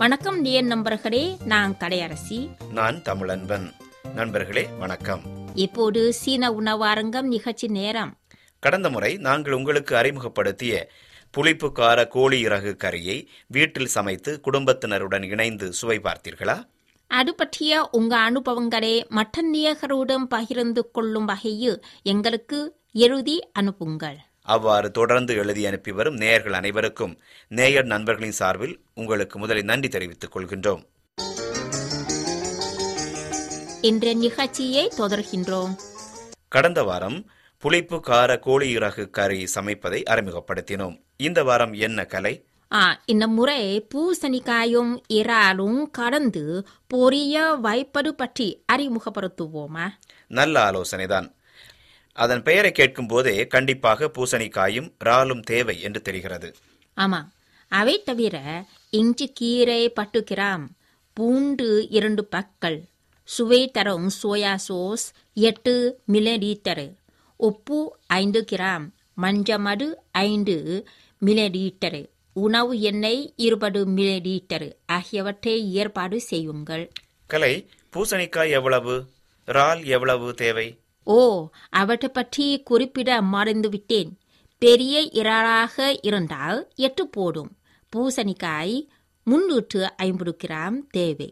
வணக்கம் நேர் நண்பர்களே நான் கடையரசி நான் தமிழன்பன் நண்பர்களே வணக்கம் இப்போது சீன உணவாரங்கம் நிகழ்ச்சி நேரம் கடந்த முறை நாங்கள் உங்களுக்கு அறிமுகப்படுத்திய புளிப்பு கார கோழி இறகு கறியை வீட்டில் சமைத்து குடும்பத்தினருடன் இணைந்து சுவை பார்த்தீர்களா அது பற்றிய உங்க அனுபவங்களை மற்ற நேயர்களுடன் பகிர்ந்து கொள்ளும் வகையில் எங்களுக்கு எழுதி அனுப்புங்கள் அவ்வாறு தொடர்ந்து எழுதி அனுப்பி வரும் நேயர்கள் அனைவருக்கும் நேயர் நண்பர்களின் சார்பில் உங்களுக்கு முதலில் நன்றி தெரிவித்துக் கொள்கின்றோம் இன்றைய நிகழ்ச்சியை தொடர்கின்றோம் கடந்த வாரம் புளிப்பு கார கோழி இறகு கறி சமைப்பதை அறிமுகப்படுத்தினோம் இந்த வாரம் என்ன கலை ஆ இந்த முறை பூசணிக்காயும் இறாலும் கலந்து பொரிய வைப்பது பற்றி அறிமுகப்படுத்துவோமா நல்ல ஆலோசனைதான் அதன் பெயரை கேட்கும் போதே கண்டிப்பாக பூசணிக்காயும் இறாலும் தேவை என்று தெரிகிறது ஆமா அவை தவிர இஞ்சி கீரை பத்து கிராம் பூண்டு இரண்டு பற்கள் சுவை தரும் சோயா சோஸ் எட்டு மில்லிலீட்டர் உப்பு ஐந்து கிராம் மஞ்சமடு ஐந்து மில்லிலீட்டர் உணவு எண்ணெய் இருபது மில்லிலீட்டர் ஆகியவற்றை ஏற்பாடு செய்யுங்கள் கலை பூசணிக்காய் எவ்வளவு இறால் எவ்வளவு தேவை ஓ அவற்றை பற்றி குறிப்பிட மறந்துவிட்டேன் பெரிய இறாலாக இருந்தால் எட்டு போடும் பூசணிக்காய் முன்னூற்று ஐம்பது கிராம் தேவை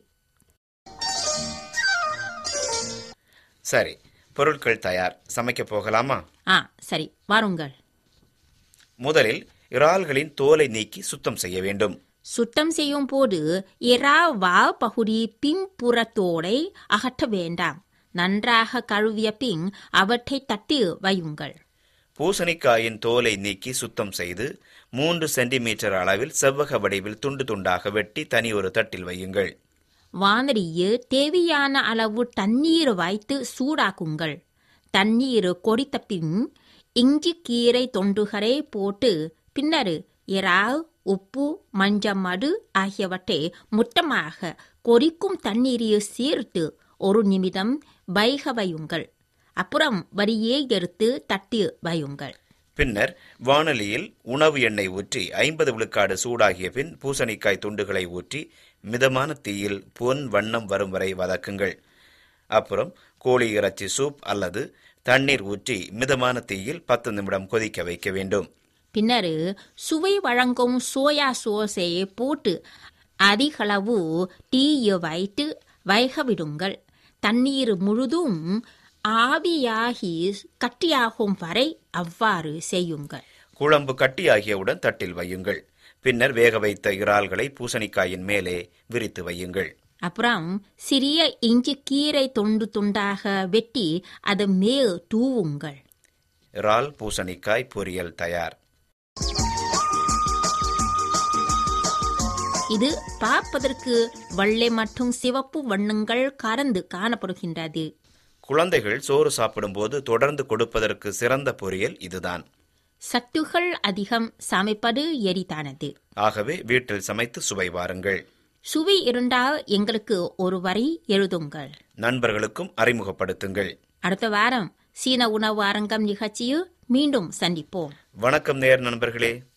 சரி பொருட்கள் தயார் சமைக்கப் போகலாமா ஆ சரி வாருங்கள் முதலில் இறால்களின் தோலை நீக்கி சுத்தம் செய்ய வேண்டும் சுத்தம் செய்யும் போது இறா வால் பகுதி பின்புறத்தோடை அகற்ற வேண்டாம் நன்றாக கழுவிய பின் அவற்றை தட்டி வையுங்கள் பூசணிக்காயின் தோலை நீக்கி சுத்தம் செய்து மூன்று சென்டிமீட்டர் அளவில் செவ்வக வடிவில் துண்டு துண்டாக வெட்டி தனி ஒரு தட்டில் வையுங்கள் வானலியில் தேவையான அளவு தண்ணீர் வைத்து சூடாக்குங்கள் தண்ணீர் கொதித்த பின் இஞ்சி கீரை தொண்டுகளை போட்டு பின்னர் இறால் உப்பு மஞ்சமடு ஆகியவற்றை மொத்தமாக கொதிக்கும் தண்ணீரில் சேர்த்து ஒரு நிமிடம் வைக வையுங்கள் அப்புறம் வரியே எடுத்து தட்டி வையுங்கள் பின்னர் வாணலியில் உணவு எண்ணெய் ஊற்றி ஐம்பது விழுக்காடு சூடாகிய பின் பூசணிக்காய் துண்டுகளை ஊற்றி மிதமான தீயில் பொன் வண்ணம் வரும் வரை வதக்குங்கள் அப்புறம் கோழி இறைச்சி சூப் அல்லது தண்ணீர் ஊற்றி மிதமான தீயில் பத்து நிமிடம் கொதிக்க வைக்க வேண்டும் பின்னர் சுவை வழங்கும் சோயா சோஸை போட்டு அதிகளவு டீயை வைத்து வைக விடுங்கள் தண்ணீர் முழுதும் ஆவியாகி கட்டியாகும் வரை அவ்வாறு செய்யுங்கள் குழம்பு கட்டியாகியவுடன் தட்டில் வையுங்கள் பின்னர் வேக வைத்த இறால்களை பூசணிக்காயின் மேலே விரித்து வையுங்கள் அப்புறம் சிறிய இஞ்சி கீரை துண்டு துண்டாக வெட்டி அது மேல் தூவுங்கள் இறால் பூசணிக்காய் பொரியல் தயார் இது பார்ப்பதற்கு வெள்ளை மற்றும் சிவப்பு வண்ணங்கள் கலந்து காணப்படுகின்றது குழந்தைகள் சோறு சாப்பிடும்போது தொடர்ந்து கொடுப்பதற்கு சிறந்த பொரியல் இதுதான் சத்துகள் அதிகம் சமைப்பது எரிதானது ஆகவே வீட்டில் சமைத்து சுவை வாருங்கள் சுவை இருந்தால் எங்களுக்கு ஒரு வரி எழுதுங்கள் நண்பர்களுக்கும் அறிமுகப்படுத்துங்கள் அடுத்த வாரம் சீன உணவு அரங்கம் நிகழ்ச்சியில் மீண்டும் சந்திப்போம் வணக்கம் நேர் நண்பர்களே